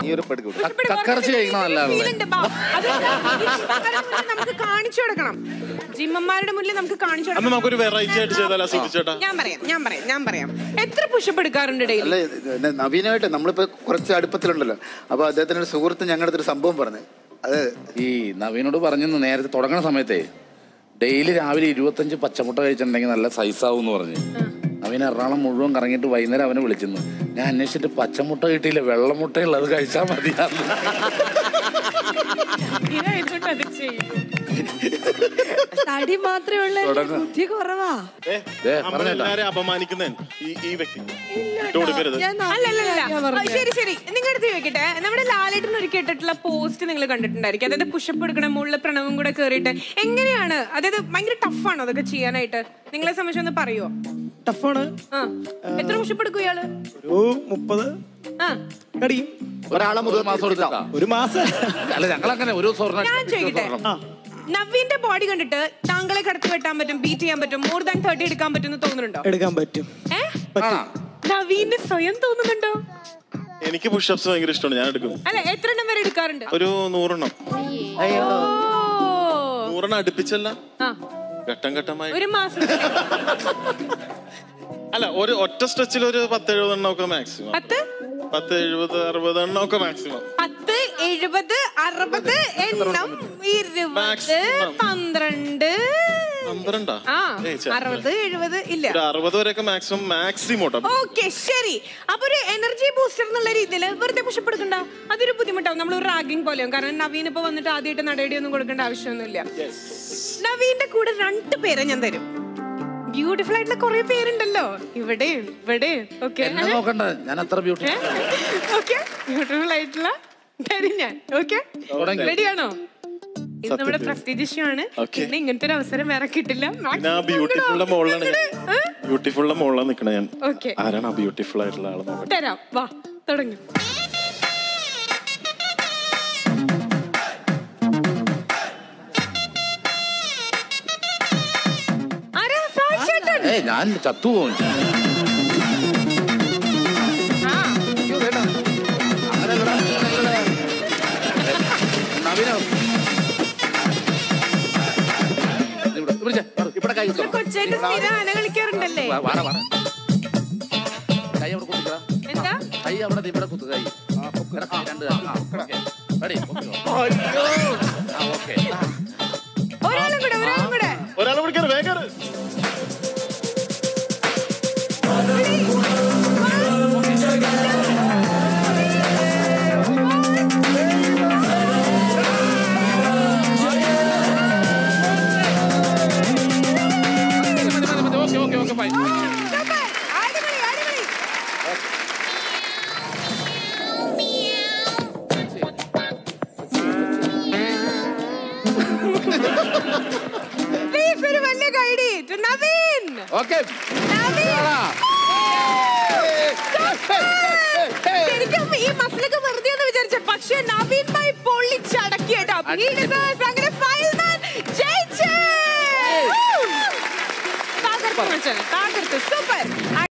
നീ ഒരു പെടുക്കും പുഷ്പടി കക്കറച്ചി കഴിക്കണ നല്ല ആളല്ലേ? feel ഉണ്ട്. ബാ. അത് ഈ ജിമ്മന്മാരുടെ മുന്നിൽ നമുക്ക് കാണിച്ചു കൊടുക്കണം ജിമ്മന്മാരുടെ മുന്നിൽ നമുക്ക് കാണിച്ചു അന്ന് കൊടുക്കണം നമുക്കൊരു വെറൈറ്റി ആയിട്ട് ചെയ്താലോ സുധി ചേട്ടാ ഞാൻ പറയാം ഞാൻ പറയാം ഞാൻ പറയാം എത്ര പുഷപ്പ് എടുക്കാറുണ്ട് ഡെയിലി അല്ല ഇത് നവീനമായിട്ട് നമ്മളിപ്പോ കുറച്ച് അടുപ്പത്തിലുണ്ടല്ലോ അപ്പൊ അദ്ദേഹത്തിന്റെ ഒരു സുഹൃത്ത് ഞങ്ങളുടെ അടുത്തൊരു സംഭവം പറഞ്ഞു അത് ഈ നവീനോട് പറഞ്ഞു നേരത്തെ തുടങ്ങണ സമയത്തെ ഡെയിലി രാവിലെ ഇരുപത്തഞ്ച് പച്ചമുട്ട കഴിച്ചിട്ടുണ്ടെങ്കിൽ നല്ല സൈസാവും എന്ന് പറഞ്ഞു നവീൻ എറണാകുളം മുഴുവൻ കറങ്ങിയിട്ട് വൈകുന്നേരം അവനെ വിളിച്ചിരുന്നു ഞാൻ അന്വേഷിച്ചിട്ട് പച്ചമുട്ട കിട്ടിയില്ല വെള്ളമുട്ടയുള്ളത് കഴിച്ചാൽ മതിയായിരുന്നു ഇതായതുകൊണ്ട് അത് ചെയ്യും തടി മാത്രമേ ഉള്ളൂ തുടങ്ങ്. ബുദ്ധി കുറവാ ഏ, ദേ, നമ്മൾ പറഞ്ഞേട്ടാ. എല്ലാരെയും അപമാനിക്കുന്നേ ഈ ഈ വ്യക്തി ഇട്ട് കൊടുക്കരുത് ഞാൻ അല്ലല്ലല്ല നാട്ടിലാ ആ, പറഞ്ഞത്. ശരി ശരി നിങ്ങളുടെ അടുത്ത് ചോദിക്കട്ടെ നമ്മുടെ ലാലേട്ടൻ ഒരുക്കി ഇട്ടിട്ടുള്ള പോസ്റ്റ് നിങ്ങൾ കണ്ടിട്ടുണ്ടായിരിക്കും അതായത് പുഷപ്പ് എടുക്കണ മുകളിൽ പ്രണവും കൂടെ കയറിയിട്ട് എങ്ങനെയാണ് അതായത് ഭയങ്കര ടഫാണോ അതൊക്കെ ചെയ്യാനായിട്ട് നിങ്ങളെ സംബന്ധിച്ച് ഒന്ന് പറയുമോ ടഫാണ് ആ എത്ര പുഷപ്പ് എടുക്കും ഇയാള് ഒരു മുപ്പത് ആ കടിയും ഒരാളെ ഒരു മാസം എടുത്തിട്ടാ ഒരു മാസം അല്ല ഞങ്ങളങ്ങനെ ഒരു സ്വർണ്ണം ഞാൻ ചോദിക്കട്ടെ നവീന്റെ ബോഡി കണ്ടിട്ട് താങ്കളെ കടത്തി വെട്ടാൻ പറ്റും ബീറ്റ് ചെയ്യാൻ പറ്റും മോർ ദാൻ തേർട്ടി എടുക്കാൻ പറ്റും എന്ന് തോന്നുന്നുണ്ടോ എടുക്കാൻ പറ്റും ഏ നവീന് സ്വയം തോന്നുന്നുണ്ടോ എനിക്ക് പുഷപ്സ് ഭയങ്കര ഇഷ്ടമാണ് ഞാൻ എടുക്കും അല്ല എത്ര എണ്ണം വരെ എടുക്കാറുണ്ട് ഒരു നൂറെണ്ണം ഓ. നൂറെണ്ണം അടുപ്പിച്ചല്ല ആ ഘട്ടം ഘട്ടമായി ഒരു മാസം അല്ല ഒരു ഒറ്റ സ്ട്രെച്ചിൽ ഒരു പത്ത് എഴുപത് എണ്ണം ഒക്കെ മാക്സിമം പത്ത് പത്ത് എഴുപത് അറുപത് എണ്ണം ഒക്കെ മാക്സിമം പത്ത് എഴുപത് അറുപത് എണ്ണം ഇരുപത് Maximum. പന്ത്രണ്ട് പന്ത്രണ്ടാ ആ ഏയ് ഛെ. അറുപത് എഴുപത് ഇല്ല ഒരു അറുപത് വരെയൊക്കെ മാക്സിമം മാക്സിമം കേട്ടോ ഓക്കെ ശരി അപ്പൊ ഒരു എനർജി ബൂസ്റ്റർ എന്നുള്ള രീതിയിൽ വെറുതെ പുഷപ്പ് എടുക്കണ്ട അതൊരു ബുദ്ധിമുട്ടാവും നമ്മൾ ഒരു റാഗിങ് പോലെയാവും കാരണം നവീൻ ഇപ്പൊ വന്നിട്ട് ആദ്യമായിട്ട് നടപടി ഒന്നും കൊടുക്കേണ്ട ആവശ്യമൊന്നുമില്ല നവീന്റെ കൂടെ രണ്ട് പേരെ ഞാൻ തരും ബ്യൂട്ടിഫുൾ ആയിട്ടുള്ള കുറെ പേരുണ്ടല്ലോ ഇവിടെ ഇവിടെ ഓക്കെ എന്നെ നോക്കണ്ട ഞാൻ അത്ര ബ്യൂട്ടി ഓക്കെ ബ്യൂട്ടിഫുൾ ആയിട്ടുള്ള തരും ഞാൻ ഓക്കെ തുടങ്ങി. റെഡിയാണോ ഇത് നമ്മുടെ പ്രസ്റ്റീജ് ഷോ ആണ് Okay. പിന്നെ ഇങ്ങനത്തെ ഒരു അവസരം വേറെ കിട്ടില്ല പിന്നെ ആ ബ്യൂട്ടിഫുളിന്റെ മുകളിലാണ് ഞാൻ ബ്യൂട്ടിഫുളിന്റെ മുകളിലാണ് നിക്കണേ ഞാൻ ഓക്കെ ആരാണ് ആ ബ്യൂട്ടിഫുൾ ആയിട്ടുള്ള ആള് നോക്കട്ടെ തരാം വാ തുടങ്ങി ആരാ സാക്ഷിയേട്ടൻ? ഏ ഞാൻ ചത്തുപോകും ആ, അങ്ങനെയല്ലടാ, അങ്ങനെയല്ലടാ. നവീന ഇവിടെ പിടിച്ചേ. ഇവിടെ കൈ ഇത് കൊച്ചേന്റെ സ്ഥിരം ആന കളിക്കാറുണ്ടല്ലേ വാ, വാടാ, വാടാ. കൈ അവിടെ കുത്തിക്കടാ. എന്താ കൈ അവിടെ ദേ ഇവിടെ കുത്തു കൈ ഇവിടെ കൈ രണ്ട് ആ, ഓക്കേ. Ready? പൊക്കിക്കോ. ആ, ഓക്കേ. ഒരാളും കൂടെ ഒരാളും കൂടെ ഒരാളെ വിളിക്കാറ് വേഗം മതി, മതി, മതി. Okay, okay, okay, fine. Super അടിപൊളി അടിപൊളി Please, ഒരു വലിയ കൈഡി to നവീൻ ഓക്കേ. നവീൻ ആടാ. ശരിക്കും ഈ മസിലൊക്കെ വെറുതെ എന്ന് വിചാരിച്ച പക്ഷെ നവീൻ ഭായി പൊള്ളിച്ചടക്കി കേട്ടോ He deserves അങ്ങനെ fireman ജയിച്ച്. തകർത്തു മച്ചാനെ, തകർത്തു. Super.